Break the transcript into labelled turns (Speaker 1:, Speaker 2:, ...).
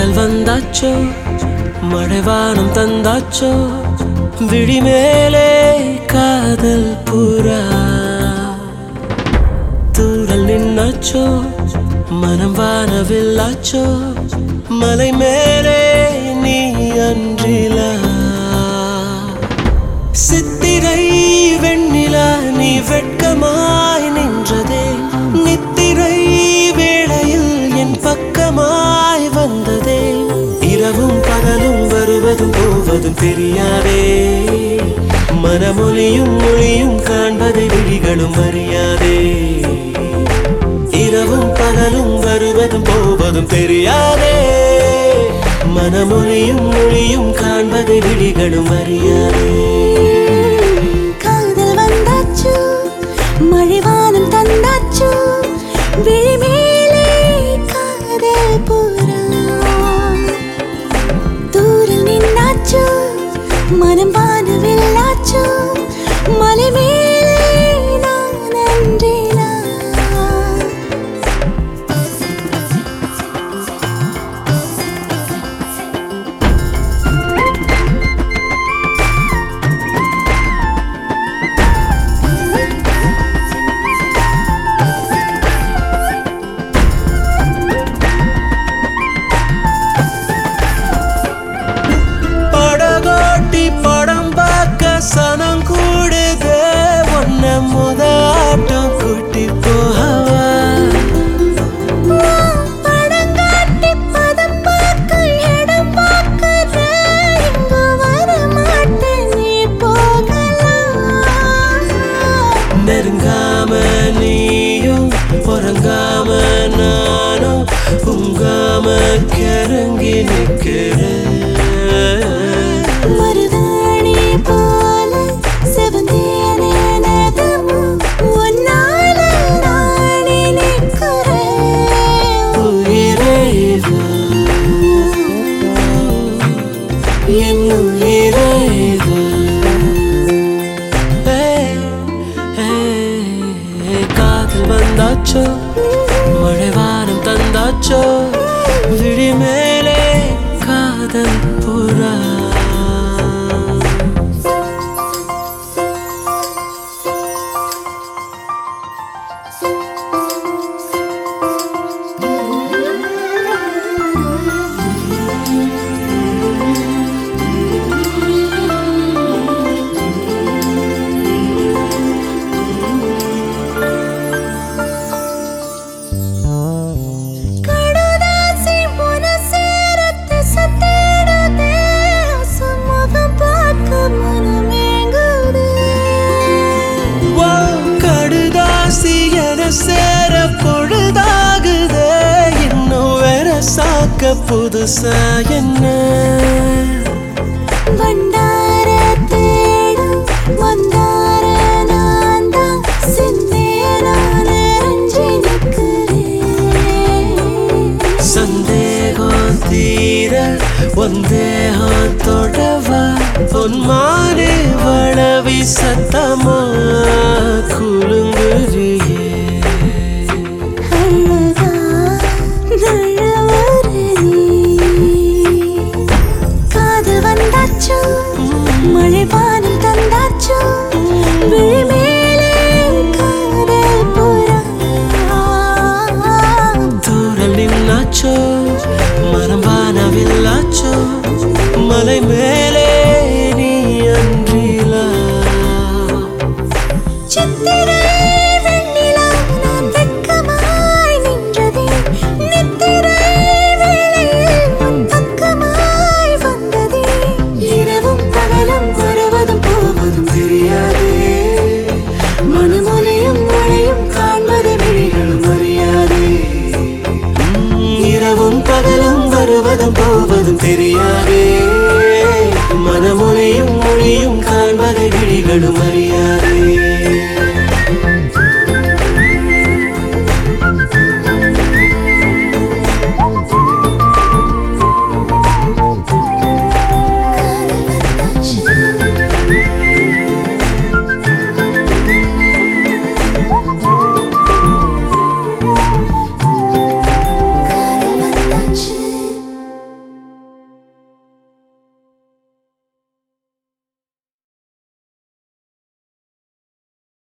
Speaker 1: காதல் வந்தாச்சோ மழைவானம் தந்தாச்சோ விழிமேலே காதல் புறா தூரல் நின்னாச்சோ மனம் வானவில்லாச்சோ மலை மேலே நீ அன்றிலா சித்திரை வெண்ணிலா நீ வெட்கமாய் நின்றதே நித்திரை வேளையில் என் பக்கமாய் வந்ததே இரவும் பகலும் வருவதும் போவதும் தெரியாதே மனமொழியும் மொழியும் காண்பதை விழிகளும் அறியாதே இரவும் பகலும் வருவதும் போவதும் தெரியாதே மனமொழியும் மொழியும் காண்பதை விழிகளும் அறியாதே
Speaker 2: காதல் வந்தாச்சு மழைவானம் தந்தாச்சு விழிமேலே காதல் புறா தூரில் நின்னாச்சு மனம் வானவில்லாச்சு மலை மேலே நான் அன்றிலா
Speaker 1: படகோட்டி படம் பார்க்க சனம் கூடுதே ஒன்ன முத ஆட்டம் கூட்டி போகவா
Speaker 2: படங்காட்டி பதம் பார்க்க இடம் பார்க்கற இங்கு வர மாட்டேன் நீ போகலாம்
Speaker 1: நெருங்காம நீயும் உறங்காம நானும் உங்காம கிறங்கி நிற்கிறேன்
Speaker 2: மருதாணி போல செவந்தேனே நகமும் உன்னால நானே நிற்கிறேன்
Speaker 1: உயிரே வா, என் உயிரே வா. ஏய், ஏய், காதல் வந்தாச்சோ மழைவானம் தந்தாச்சோ விழி மேலே காதல் புறா
Speaker 2: கடுதாசி முனசேரத்து சத்தேடுதே அசமுகம் பார்க்க மனமேங்குதே
Speaker 1: வா, கடுதாசி என சேர பொழுதாகுதே இன்னும் வேற சாக்க புதுசா என்ன
Speaker 2: வண்டார தேடும் மந்தார நான்தான் சிந்தேனான ரஞ்சி நிற்கிறேன்
Speaker 1: சந்தேகம் தீர ஒந்தேகம் தொடவா பொன்மானே வளவி சத்தமா குலுங்குறியே
Speaker 2: அழகா நழவரு நீ காதல் வந்தாச்சு மழைவானம் தந்தாச்சு விழிமேலே காதல் புறா
Speaker 1: தூரல் நின்னாச்சோ மரம் வானவில்லாச்சோ மலை மேலே நீ அன்றிலா
Speaker 2: சித்திரை வெண்ணிலா நான் வெட்கமாய் நின்றதே நித்திரை வேளையில் உன் பக்கமாய் வந்ததே இரவும் பகலும் வருவதும் போவதும்
Speaker 1: தெரியாதே
Speaker 2: மனமொழியும் மழையும் காண்பது விழிகளும்
Speaker 1: அறியாதே இரவும் பகலும் வருவதும் போவதும் தெரியாதே மனமொழியும் மொழியும் காண்பதை விழிகளும் அறியாதே